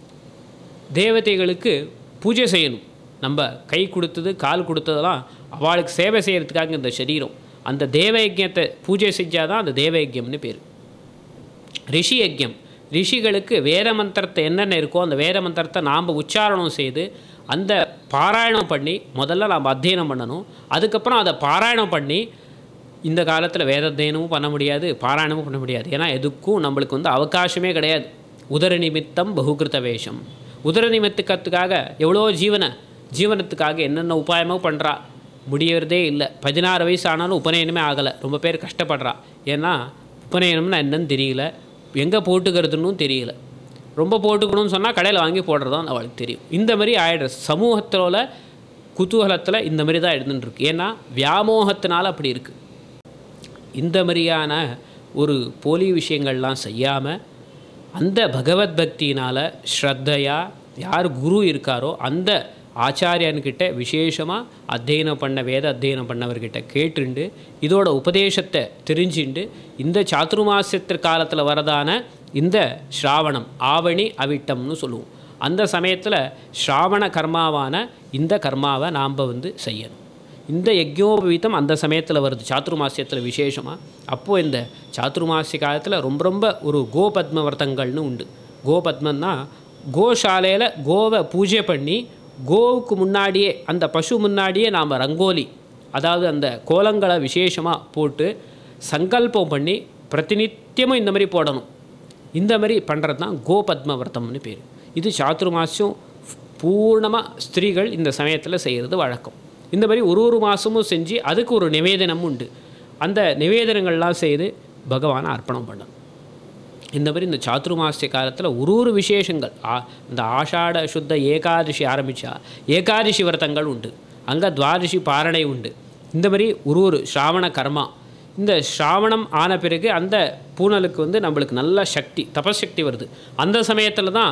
தேவதைகளுக்கு பூஜை செய்யணும் நம்ம கை கொடுத்தது கால் கொடுத்ததெல்லாம் அவளுக்கு சேவை செய்கிறதுக்காக இந்த சரீரம் அந்த தேவ யஜ்யத்தை பூஜை செஞ்சால் தான் அந்த தேவ யஜ்யம்னு பேர் ரிஷி யஜ்யம் ரிஷிகளுக்கு வேத மந்திரத்தை என்னென்ன இருக்கோ அந்த வேத மந்திரத்தை நாம் உச்சாரணம் செய்து அந்த பாராயணம் பண்ணி முதல்ல நாம் அத்தியனம் பண்ணணும் அதுக்கப்புறம் அதை பாராயணம் பண்ணி இந்த காலத்தில் வேத அத்தியனமும் பண்ண முடியாது பாராயணமும் பண்ண முடியாது ஏன்னா எதுக்கும் நம்மளுக்கு வந்து அவகாசமே கிடையாது உதர நிமித்தம் பகுகிருத வேஷம் உதர நிமித்தத்துக்காக எவ்வளோ ஜீவனை ஜீவனத்துக்காக என்னென்ன உபாயமோ பண்ணுறா முடியறதே இல்லை பதினாறு வயசு ஆனாலும் உபநயனமே ஆகலை ரொம்ப பேர் கஷ்டப்படுறா ஏன்னா உபநயனம்னா என்னன்னு தெரியல எங்கே போட்டுக்கிறதுன்னு தெரியல ரொம்ப போட்டுக்கணும்னு சொன்னால் கடையில் வாங்கி போடுறதான் அவளுக்கு தெரியும் இந்த மாதிரி ஆயிடுற சமூகத்தோட குதூகலத்தில் இந்த மாதிரி தான் இருந்துட்டுருக்கு ஏன்னா வியாமோகத்தினால அப்படி இருக்குது இந்த மாதிரியான ஒரு போலி விஷயங்கள்லாம் செய்யாமல் அந்த பகவத் பக்தியினால் ஸ்ரத்தையா யார் குரு இருக்காரோ அந்த ஆச்சாரியன்கிட்ட விசேஷமாக அத்தியனம் பண்ண வேத அத்தியனம் பண்ணவர்கிட்ட கேட்டுண்டு இதோட உபதேசத்தை தெரிஞ்சுண்டு இந்த சாத்துர்மாசத்திற்கு காலத்தில் வரதான இந்த ஸ்ராவணம் ஆவணி அவிட்டம்னு சொல்லுவோம் அந்த சமயத்தில் ஸ்ராவண கர்மாவான இந்த கர்மாவை நாம் வந்து செய்யணும் இந்த யஜ்யோபவீதம் அந்த சமயத்தில் வருது சாத்துர்மாசியத்தில் விசேஷமாக அப்போது இந்த சாத்துர்மாசிய காலத்தில் ரொம்ப ரொம்ப ஒரு கோபத்ம விரதங்கள்னு உண்டு கோபத்மன்னா கோசாலையில் கோவை பூஜை பண்ணி கோவுக்கு முன்னாடியே அந்த பசு முன்னாடியே நாம் ரங்கோலி அதாவது அந்த கோலங்களை விசேஷமாக போட்டு சங்கல்பம் பண்ணி பிரதிநித்தியமும் இந்த மாதிரி போடணும் இந்த மாதிரி பண்ணுறது தான் கோபத்ம விரதம்னு பேர் இது சாத்துர்மாசியம் பூர்ணமாக ஸ்திரீகள் இந்த சமயத்தில் செய்கிறது வழக்கம் இந்த மாதிரி ஒரு ஒரு மாதமும் செஞ்சு அதுக்கு ஒரு நிவேதனம் உண்டு அந்த நிவேதனங்கள்லாம் செய்து பகவானை அர்ப்பணம் பண்ணணும் இந்த மாதிரி இந்த சாத்துர்மாசிய காலத்தில் ஒரு ஒரு விசேஷங்கள் ஆ இந்த ஆஷாட சுத்த ஏகாதசி ஆரம்பித்தா ஏகாதசி விரதங்கள் உண்டு அங்கே துவாதசி பாரணை உண்டு இந்த மாதிரி ஒரு ஒரு ஸ்ராவண கர்மா இந்த ஸ்ராவணம் ஆன பிறகு அந்த பூனலுக்கு வந்து நம்மளுக்கு நல்ல சக்தி தபசக்தி வருது அந்த சமயத்தில் தான்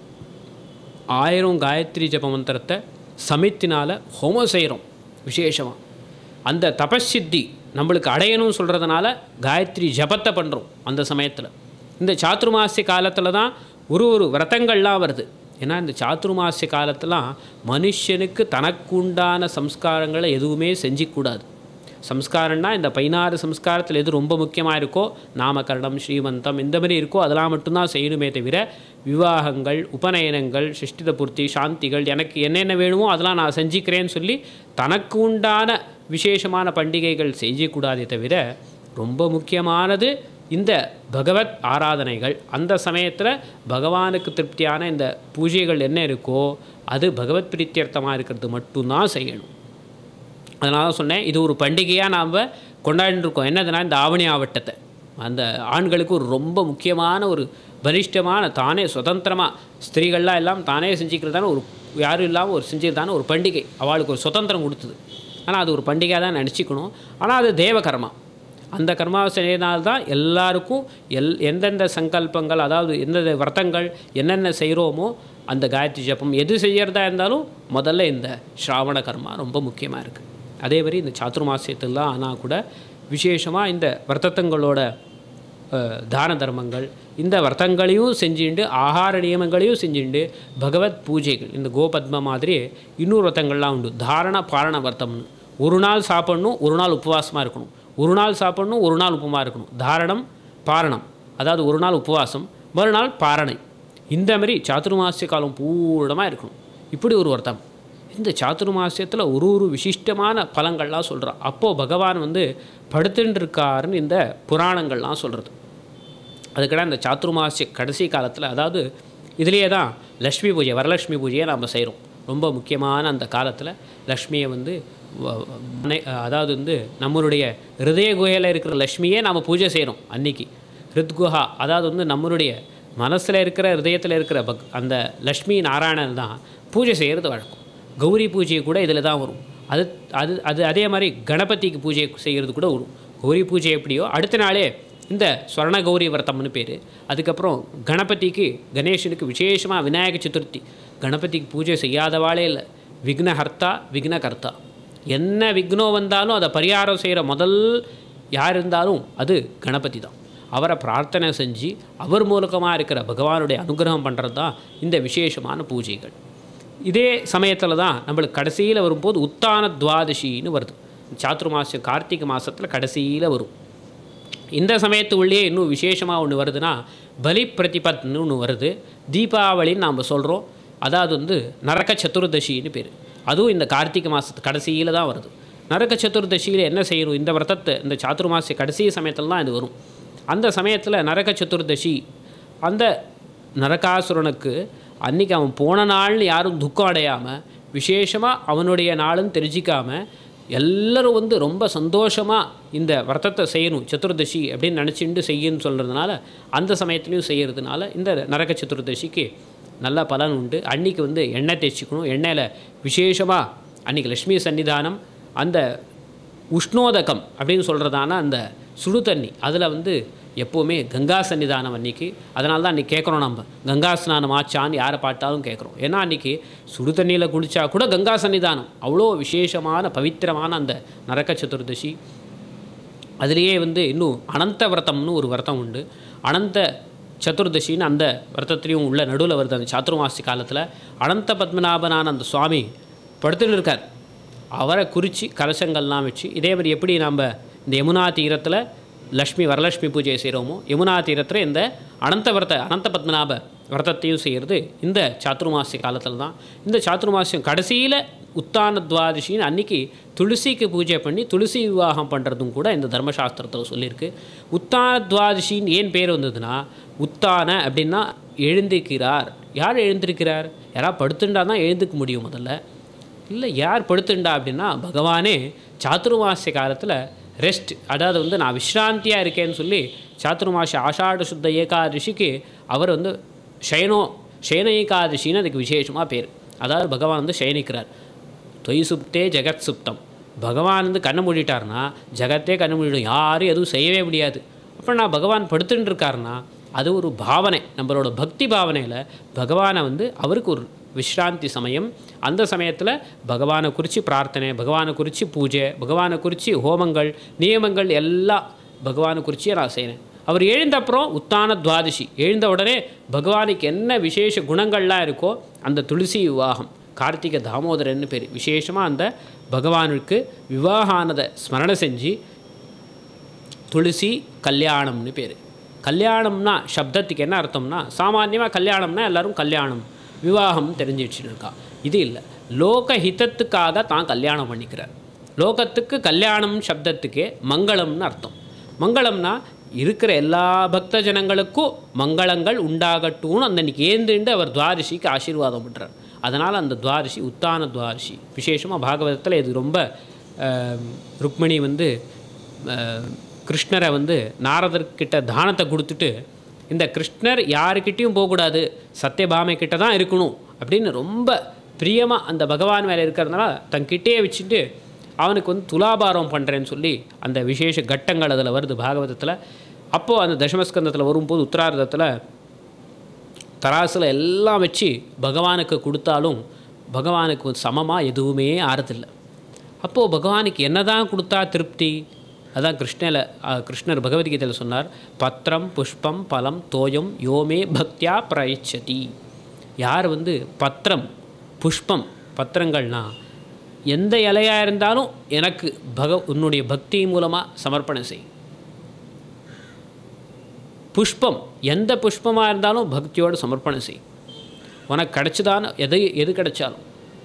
ஆயிரம் காயத்ரி ஜப மந்திரத்தை சமித்தினால் ஹோமம் செய்கிறோம் விசேஷமாக அந்த தபசித்தி நம்மளுக்கு அடையணும்னு சொல்கிறதுனால காயத்ரி ஜபத்தை பண்ணுறோம் அந்த சமயத்தில் இந்த சாத்துர்மாசிய காலத்தில் தான் ஒரு ஒரு விரதங்கள்லாம் வருது ஏன்னா இந்த சாத்துர்மாசிய காலத்துலாம் மனுஷனுக்கு தனக்குண்டான சம்ஸ்காரங்களை எதுவுமே செஞ்சிக்கூடாது சம்ஸ்காரம்னா இந்த பதினாறு சம்ஸ்காரத்தில் எது ரொம்ப முக்கியமாக இருக்கோ நாமகரணம் ஸ்ரீமந்தம் இந்த மாதிரி இருக்கோ அதெல்லாம் மட்டும்தான் செய்யணுமே தவிர விவாகங்கள் உபநயனங்கள் சிஷ்டித பூர்த்தி சாந்திகள் எனக்கு என்னென்ன வேணுமோ அதெல்லாம் நான் செஞ்சுக்கிறேன்னு சொல்லி தனக்கு உண்டான விசேஷமான பண்டிகைகள் செய்யக்கூடாதே தவிர ரொம்ப முக்கியமானது இந்த பகவத் ஆராதனைகள் அந்த சமயத்தில் பகவானுக்கு திருப்தியான இந்த பூஜைகள் என்ன இருக்கோ அது பகவத் பிரீத்தியர்த்தமாக இருக்கிறது மட்டும்தான் செய்யணும் அதனால தான் சொன்னேன் இது ஒரு பண்டிகையாக நாம் கொண்டாடிட்டு இருக்கோம் என்னதுன்னா இந்த ஆவணி ஆவட்டத்தை அந்த ஆண்களுக்கு ஒரு ரொம்ப முக்கியமான ஒரு பலிஷ்டமான தானே சுதந்திரமாக ஸ்திரீகள்லாம் எல்லாம் தானே செஞ்சுக்கிறதான ஒரு யாரும் இல்லாமல் ஒரு செஞ்சுக்கிறதான ஒரு பண்டிகை அவளுக்கு ஒரு சுதந்திரம் கொடுத்தது ஆனால் அது ஒரு பண்டிகையாக தான் நினச்சிக்கணும் ஆனால் அது தேவ கர்மா அந்த கர்மாவை செய்யறதுனால எல்லாருக்கும் எல் எந்தெந்த சங்கல்பங்கள் அதாவது எந்தெந்த விரதங்கள் என்னென்ன செய்கிறோமோ அந்த காயத்ரி ஜபம் எது செய்யறதா இருந்தாலும் முதல்ல இந்த ஸ்ராவண கர்மா ரொம்ப முக்கியமாக இருக்குது அதே மாதிரி இந்த சாத்துர்மாசியத்திலாம் ஆனால் கூட விசேஷமாக இந்த விரதத்தங்களோட அஹ், தான தர்மங்கள் இந்த விரதங்களையும் செஞ்சுண்டு ஆகார நியமங்களையும் செஞ்சுண்டு பகவத் பூஜைகள் இந்த கோபத்ம மாதிரி இன்னொரு விரதங்கள்லாம் உண்டு தாரண பாரண விரதம்னு ஒரு நாள் சாப்பிடணும் ஒரு நாள் உபவாசமாக இருக்கணும் ஒரு நாள் சாப்பிடணும் ஒரு நாள் உப்புமா இருக்கணும் தாரணம் பாரணம் அதாவது ஒரு நாள் உபவாசம் மறுநாள் பாரணை இந்த மாதிரி சாத்துர்மாசிய காலம் பூரணமாக இருக்கணும் இப்படி ஒரு விரதம் இந்த சாத்துர்மாசியத்தில் ஒரு ஒரு விசிஷ்டமான பலங்கள்லாம் சொல்கிறான் அப்போது பகவான் வந்து படுத்துட்டு இருக்காருன்னு இந்த புராணங்கள்லாம் சொல்கிறது அதுக்கட இந்த சாத்துர்மாசிய கடைசி காலத்தில் அதாவது இதுலேயே தான் லக்ஷ்மி பூஜை வரலட்சுமி பூஜையை நாம் செய்கிறோம் ரொம்ப முக்கியமான அந்த காலத்தில் லக்ஷ்மியை வந்து வ- வ- மனை- அதாவது வந்து நம்மளுடைய ஹிருதய குகையில் இருக்கிற லக்ஷ்மியே நாம் பூஜை செய்கிறோம் அன்னைக்கு ஹிருத்குஹா அதாவது வந்து நம்மளுடைய மனசில் இருக்கிற ஹிருதயத்தில் இருக்கிற பக் அந்த லக்ஷ்மி நாராயணன் தான் பூஜை செய்கிறது வழக்கம் கௌரி பூஜை கூட இதில் தான் வரும் அது அது அது அதே மாதிரி கணபதிக்கு பூஜை செய்கிறது கூட வரும் கௌரி பூஜை எப்படியோ அடுத்த நாளே இந்த ஸ்வர்ண கௌரி விரதம்னு பேர் அதுக்கப்புறம் கணபதிக்கு கணேசனுக்கு விசேஷமாக விநாயக சதுர்த்தி கணபதிக்கு பூஜை செய்யாதவாளே இல்லை விக்னஹர்த்தா விக்னகர்த்தா என்ன விக்னம் வந்தாலும் அதை பரிகாரம் செய்கிற முதல் யார் இருந்தாலும் அது கணபதி தான் அவரை பிரார்த்தனை செஞ்சு அவர் மூலகமாக இருக்கிற பகவானுடைய அனுகிரகம் பண்ணுறது தான் இந்த விசேஷமான பூஜைகள் இதே சமயத்தில் தான் நம்மளுக்கு கடைசியில் வரும்போது உத்தான துவாதசின்னு வருது சாத்துர்மாசியம் கார்த்திகை மாதத்தில் கடைசியில் வரும் இந்த சமயத்து உள்ளே இன்னும் விசேஷமாக ஒன்று வருதுன்னா பலி பிரதிபத்னு ஒன்று வருது தீபாவளின்னு நாம் சொல்கிறோம் அதாவது வந்து நரக சதுர்தசின்னு பேர் அதுவும் இந்த கார்த்திகை மாதத்து கடைசியில் தான் வருது நரக சதுர்தசியில் என்ன செய்யணும் இந்த விரதத்தை இந்த சாத்துர்மாசிய கடைசி சமயத்தில் தான் இது வரும் அந்த சமயத்தில் நரக சதுர்தசி அந்த நரகாசுரனுக்கு அன்னைக்கு அவன் போன நாள்னு யாரும் துக்கம் அடையாமல் விசேஷமாக அவனுடைய நாளும் தெரிஞ்சிக்காம எல்லாரும் வந்து ரொம்ப சந்தோஷமாக இந்த விரதத்தை செய்யணும் சதுர்தசி அப்படின்னு நினச்சிட்டு செய்யணும்னு சொல்கிறதுனால அந்த சமயத்துலையும் செய்கிறதுனால இந்த நரக சதுர்தசிக்கு நல்ல பலன் உண்டு அன்னைக்கு வந்து எண்ணெய் தேய்ச்சிக்கணும் எண்ணெயில் விசேஷமாக அன்னைக்கு லக்ஷ்மி சன்னிதானம் அந்த உஷ்ணோதகம் அப்படின்னு சொல்கிறதான அந்த சுடு தண்ணி அதில் வந்து எப்போவுமே கங்கா சன்னிதானம் அன்னைக்கு அதனால தான் அன்றைக்கி கேட்குறோம் நம்ம கங்கா ஸ்நானம் ஆச்சான்னு யாரை பாட்டாலும் கேட்குறோம் ஏன்னா அன்றைக்கி சுடு தண்ணியில் குளிச்சா கூட கங்கா சன்னிதானம் அவ்வளோ விசேஷமான பவித்திரமான அந்த நரக சதுர்தசி அதுலேயே வந்து இன்னும் அனந்த விரதம்னு ஒரு விரதம் உண்டு அனந்த சதுர்தசின்னு அந்த விரதத்துலேயும் உள்ள நடுவில் வருது அந்த சாத்துர்மாசி காலத்தில் அனந்த பத்மநாபனான அந்த சுவாமி படுத்துன்னு இருக்கார் அவரை குறித்து கலசங்கள்லாம் வச்சு இதே மாதிரி எப்படி நம்ம இந்த யமுனா தீரத்தில் லக்ஷ்மி வரலட்சுமி பூஜை செய்கிறோமோ யமுனா தீரத்தில் இந்த அனந்த விரத அனந்த பத்மநாப விரதத்தையும் செய்கிறது இந்த சாத்துர்மாசி காலத்தில் தான் இந்த சாத்துர்மாசியம் கடைசியில் உத்தான துவாதசின்னு அன்னைக்கு துளசிக்கு பூஜை பண்ணி துளசி விவாகம் பண்ணுறதும் கூட இந்த தர்மசாஸ்திரத்தில் சொல்லியிருக்கு உத்தான துவாதசின்னு ஏன் பேர் வந்ததுன்னா உத்தான அப்படின்னா எழுந்திருக்கிறார் யார் எழுந்திருக்கிறார் யாராவது படுத்துண்டா தான் எழுந்துக்க முடியும் முதல்ல இல்லை யார் படுத்துண்டா அப்படின்னா பகவானே சாத்துர்மாசிய காலத்தில் ரெஸ்ட் அதாவது வந்து நான் விஷ்ராந்தியாக இருக்கேன்னு சொல்லி சாத்துர்மாச ஆஷாட சுத்த ஏகாதசிக்கு அவர் வந்து ஷயனோ ஷயன ஏகாதசின்னு அதுக்கு விசேஷமாக பேர் அதாவது பகவான் வந்து ஷயனிக்கிறார் தொய் சுப்தே ஜெகத் சுப்தம் பகவான் வந்து கண்ணை மூடிட்டார்னா ஜெகத்தே கண்ணை மூடிடும் யாரும் எதுவும் செய்யவே முடியாது அப்போ நான் பகவான் படுத்துட்டு இருக்காருன்னா அது ஒரு பாவனை நம்மளோட பக்தி பாவனையில் பகவானை வந்து அவருக்கு ஒரு விஷ்ராந்தி சமயம் அந்த சமயத்தில் பகவானை குறித்து பிரார்த்தனை பகவானை குறித்து பூஜை பகவானை குறித்து ஹோமங்கள் நியமங்கள் எல்லாம் பகவானை குறித்து நான் செய்கிறேன் அவர் எழுந்த அப்புறம் உத்தான துவாதசி எழுந்த உடனே பகவானுக்கு என்ன விசேஷ குணங்கள்லாம் இருக்கோ அந்த துளசி விவாகம் கார்த்திகை தாமோதரன்னு பேர் விசேஷமாக அந்த பகவானுக்கு விவாகானதை ஸ்மரணை செஞ்சு துளசி கல்யாணம்னு பேர் கல்யாணம்னா சப்தத்துக்கு என்ன அர்த்தம்னா சாமான்யமாக கல்யாணம்னா எல்லாரும் கல்யாணம் விவாகம் தெரிஞ்சு வச்சுட்டு இருக்கா இது இல்லை லோக ஹிதத்துக்காக தான் கல்யாணம் பண்ணிக்கிறார் லோகத்துக்கு கல்யாணம் சப்தத்துக்கே மங்களம்னு அர்த்தம் மங்களம்னா இருக்கிற எல்லா பக்த ஜனங்களுக்கும் மங்களங்கள் உண்டாகட்டும்னு அந்த அன்னைக்கு ஏந்துண்டு அவர் துவாரிஷிக்கு ஆசீர்வாதம் பண்ணுறார் அதனால் அந்த துவாரிஷி உத்தான துவாரிஷி விசேஷமாக பாகவதத்தில் இது ரொம்ப அஹ், ருக்மிணி வந்து அஹ், கிருஷ்ணரை வந்து நாரதர்கிட்ட தானத்தை கொடுத்துட்டு இந்த கிருஷ்ணர் யாருக்கிட்டேயும் போகக்கூடாது சத்யபாமை கிட்ட தான் இருக்கணும் அப்படின்னு ரொம்ப பிரியமாக அந்த பகவான் மேலே இருக்கிறதுனால தன்கிட்டயே வச்சுட்டு அவனுக்கு வந்து துலாபாரம் பண்ணுறேன்னு சொல்லி அந்த விசேஷ கட்டங்கள் அதில் வருது பாகவதத்தில் அப்போது அந்த தசமஸ்கந்தத்தில் வரும்போது உத்தரார்த்தத்தில் தராசில் எல்லாம் வச்சு பகவானுக்கு கொடுத்தாலும் பகவானுக்கு சமமாக எதுவுமே ஆறதில்லை அப்போது பகவானுக்கு என்னதான் கொடுத்தா திருப்தி அதான் கிருஷ்ணல அஹ், கிருஷ்ணர் பகவத்கீதையில் சொன்னார் பத்திரம் புஷ்பம் பலம் தோயம் யோமே பக்தியா பிரயச்சதி யார் வந்து பத்திரம் புஷ்பம் பத்திரங்கள்னா எந்த இலையாக இருந்தாலும் எனக்கு பக உன்னுடைய பக்தி மூலமாக சமர்ப்பணம் செய் புஷ்பம் எந்த புஷ்பமாக இருந்தாலும் பக்தியோடு சமர்ப்பணம் செய் உனக்கு கிடைச்சதான எது எது கிடைச்சாலும்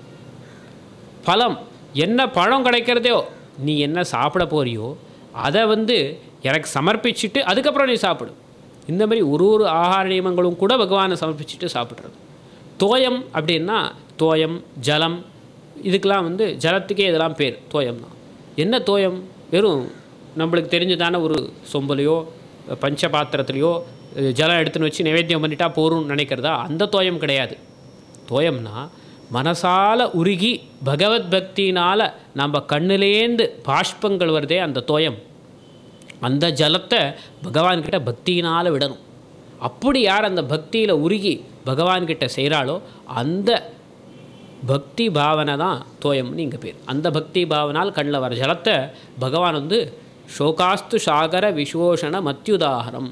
பழம் என்ன பழம் கிடைக்கிறதோ நீ என்ன சாப்பிட போறியோ அதை வந்து எனக்கு சமர்ப்பிச்சுட்டு அதுக்கப்புறம் நீ சாப்பிடு இந்த மாதிரி ஒரு ஒரு ஆகார நியமங்களும் கூட பகவானை சமர்ப்பிச்சுட்டு சாப்பிட்றது தோயம் அப்படின்னா தோயம் ஜலம் இதுக்கெல்லாம் வந்து ஜலத்துக்கே இதெல்லாம் பேர் தோயம் தான் என்ன தோயம் வெறும் நம்மளுக்கு தெரிஞ்சதான ஒரு சொம்பலையோ பஞ்ச பாத்திரத்துலையோ அஹ், ஜலம் எடுத்துன்னு வச்சு நைவேத்தியம் பண்ணிட்டா போரும்னு நினைக்கிறதா அந்த தோயம் கிடையாது தோயம்னா மனசால உருகி பகவத் பக்தினால் நம்ம கண்ணுலேந்து பாஷ்பங்கள் வருதே அந்த தோயம் அந்த ஜலத்தை பகவான்கிட்ட பக்தியினால் விடணும் அப்படி யார் அந்த பக்தியில் உருகி பகவான்கிட்ட செய்கிறாளோ அந்த பக்தி பாவனை தான் தோயம்னு இங்கே பேர் அந்த பக்தி பாவனால் கண்ணில் வர ஜலத்தை பகவான் வந்து ஷோகாஸ்து சாகர விஸ்வோஷண மத்யுதாகரம்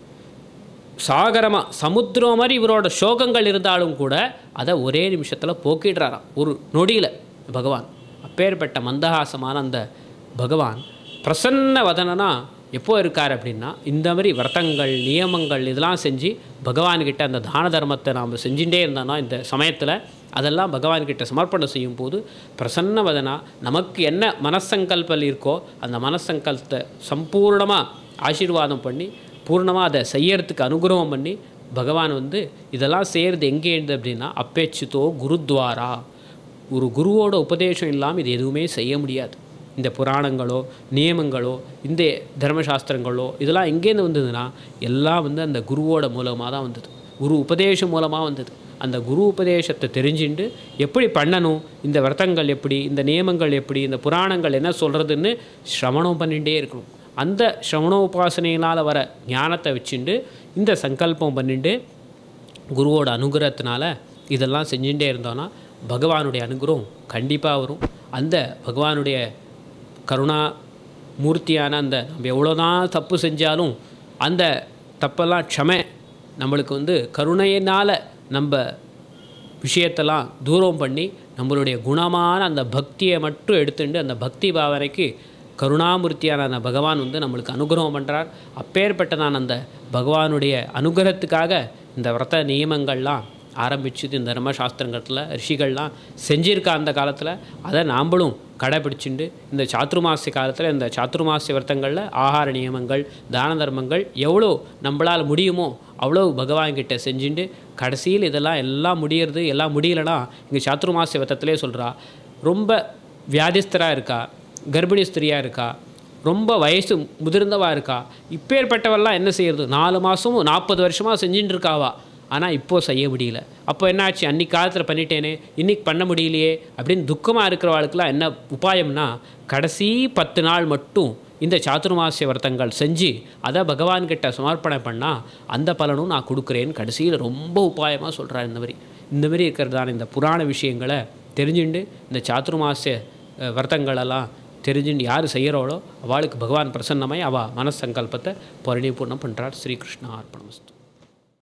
சாகரமாக சமுத்திரம் மாதிரி இவரோட சோகங்கள் இருந்தாலும் கூட அதை ஒரே நிமிஷத்தில் போக்கிடுறாராம் ஒரு நொடியில் பகவான் அப்பேற்பட்ட மந்தஹாசமான அந்த பகவான் பிரசன்ன வதனனா எப்போ இருக்கார் அப்படின்னா இந்த மாதிரி விரதங்கள் நியமங்கள் இதெல்லாம் செஞ்சு பகவான்கிட்ட அந்த தான தர்மத்தை நாம் செஞ்சுட்டே இருந்தோம்னா இந்த சமயத்தில் அதெல்லாம் பகவான்கிட்ட சமர்ப்பணம் செய்யும் போது பிரசன்னவதனா நமக்கு என்ன மனசங்கல்பம் இருக்கோ அந்த மனசங்கல்பத்தை சம்பூர்ணமாக ஆசீர்வாதம் பண்ணி பூர்ணமாக அதை செய்யறதுக்கு அனுகிரகம் பண்ணி பகவான் வந்து இதெல்லாம் செய்கிறது எங்கே இருந்து அப்படின்னா அப்பேச்சுதோ குருத்வாரா ஒரு குருவோட உபதேசம் இல்லாமல் இது எதுவுமே செய்ய முடியாது இந்த புராணங்களோ நியமங்களோ இந்த தர்மசாஸ்திரங்களோ இதெல்லாம் எங்கேருந்து வந்ததுன்னா எல்லாம் வந்து அந்த குருவோட மூலமாக தான் வந்தது குரு உபதேசம் மூலமாக வந்தது அந்த குரு உபதேசத்தை தெரிஞ்சுண்டு எப்படி பண்ணணும் இந்த விரதங்கள் எப்படி இந்த நியமங்கள் எப்படி இந்த புராணங்கள் என்ன சொல்கிறதுன்னு சிரவணம் பண்ணிகிட்டே இருக்கணும் அந்த சிரவணோபாசனையினால் வர ஞானத்தை வச்சுண்டு இந்த சங்கல்பம் பண்ணிட்டு குருவோட அனுகிரகத்தினால இதெல்லாம் செஞ்சுட்டே இருந்தோன்னா பகவானுடைய அனுகிரகம் கண்டிப்பாக வரும் அந்த பகவானுடைய கருணா மூர்த்தியான அந்த நம்ம எவ்வளோதான் தப்பு செஞ்சாலும் அந்த தப்பெல்லாம் க்ஷமை நம்மளுக்கு வந்து கருணையினால் நம்ம விஷயத்தெல்லாம் தூரம் பண்ணி நம்மளுடைய குணமான அந்த பக்தியை மட்டும் எடுத்துட்டு அந்த பக்தி பாவனைக்கு கருணாமூர்த்தியான அந்த பகவான் வந்து நம்மளுக்கு அனுகிரகம் பண்ணுறார் அப்பேற்பட்டதான அந்த பகவானுடைய அனுகிரகத்துக்காக இந்த விரத நியமங்கள்லாம் ஆரம்பிச்சது இந்த தர்மசாஸ்திரங்கத்தில் ரிஷிகள்லாம் செஞ்சிருக்கா அந்த காலத்தில் அதை நாம்பளும் கடைபிடிச்சுண்டு இந்த சாத்துர்மாசிய காலத்தில் இந்த சாத்துர்மாசிய விரதங்களில் ஆகார நியமங்கள் தான தர்மங்கள் எவ்வளோ நம்மளால் முடியுமோ அவ்வளோ பகவான்கிட்ட செஞ்சுட்டு கடைசியில் இதெல்லாம் எல்லாம் முடியறது எல்லாம் முடியலனா இங்கே சாத்துர்மாசிய விரதத்திலே சொல்கிறா ரொம்ப வியாதிஸ்தராக இருக்கா கர்ப்பிணி ஸ்திரியாக இருக்கா ரொம்ப வயசு முதிர்ந்தவா இருக்கா இப்பேற்பட்டவெல்லாம் என்ன செய்யறது நாலு மாதமும் நாற்பது வருஷமாக செஞ்சுட்டு இருக்காவா ஆனால் இப்போ செய்ய முடியல அப்போ என்னாச்சு அன்னைக்கு காலத்தில் பண்ணிட்டேனே இன்னைக்கு பண்ண முடியலையே அப்படின்னு துக்கமாக இருக்கிறவாளுக்கெல்லாம் என்ன உபாயம்னா கடைசி பத்து நாள் மட்டும் இந்த சாதுர்மாசிய விரதங்கள் செஞ்சு அதை பகவான்கிட்ட சமர்ப்பணம் பண்ணால் அந்த பலனும் நான் கொடுக்குறேன்னு கடைசியில் ரொம்ப உபாயமாக சொல்கிறார் இந்த மாதிரி இந்த மாதிரி இருக்கிறதான இந்த புராண விஷயங்களை தெரிஞ்சுண்டு இந்த சாதுர்மாசிய அஹ், விரதங்களெல்லாம் தெரிஞ்சுண்டு யார் செய்கிறாளோ அவளுக்கு பகவான் பிரசன்னமாய் அவள் மனசங்கல்பத்தை பரிணிபூர்ணம் பண்ணுறார் ஸ்ரீகிருஷ்ணா அர்ப்பணமஸ்து